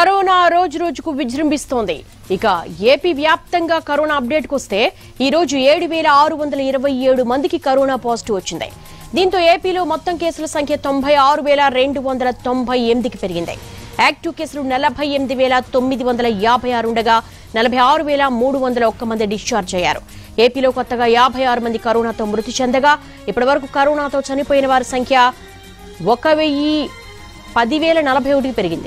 corona రోజు రోజుకు విజృంభిస్తోంది ఇక ఏపీ వ్యాప్తంగా కరోనా అప్డేట్కు వస్తే ఈ రోజు ఏడు వేల ఆరు వందల ఇరవై ఏడు మందికి కరోనా పాజిటివ్ వచ్చింది దీంతో ఏపీలో మొత్తం కేసుల సంఖ్య తొంభై ఆరు వేల రెండు వందల తొంభై ఎనిమిదికి పెరిగింది యాక్టివ్ కేసులు నలభై ఎనిమిది వేల తొమ్మిది వందల యాభై ఆరు ఉండగా నలభై ఆరు వేల మూడు వందల ఒక్క మంది డిశ్చార్జ్ అయ్యారు ఏపీలో కొత్తగా యాభై ఆరు మంది కరోనాతో మృతి చెందగా ఇప్పటివరకు కరోనాతో చనిపోయిన వారి సంఖ్య ఒక వెయ్యి పదివేల నలభై ఒకటికి పెరిగింది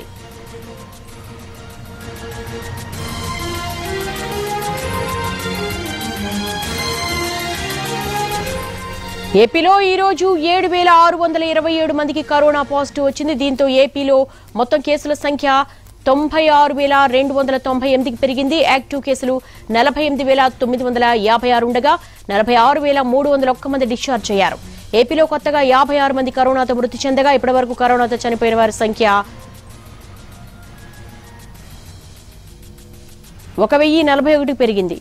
ఏపీలో ఈ రోజు ఏడు వేల ఆరు వందల ఇరవై ఏడు మందికి కరోనా పాజిటివ్ వచ్చింది దీంతో ఏపీలో మొత్తం కేసుల సంఖ్య తొంభై ఆరు వేల రెండు వందల తొంభై ఎనిమిదికి పెరిగింది యాక్టివ్ కేసులు నలభై ఎనిమిది వేల తొమ్మిది వందల యాభై ఆరు ఉండగా నలభై ఆరు వేల మూడు వందల ఒక్క మంది డిశ్చార్జ్ అయ్యారు ఏపీలో కొత్తగా యాభై ఆరు మంది కరోనాతో మృతి చెందగా ఇప్పటివరకు కరోనాతో చనిపోయిన వారి సంఖ్య ఒక వెయ్యి నలభై ఒకటికి పెరిగింది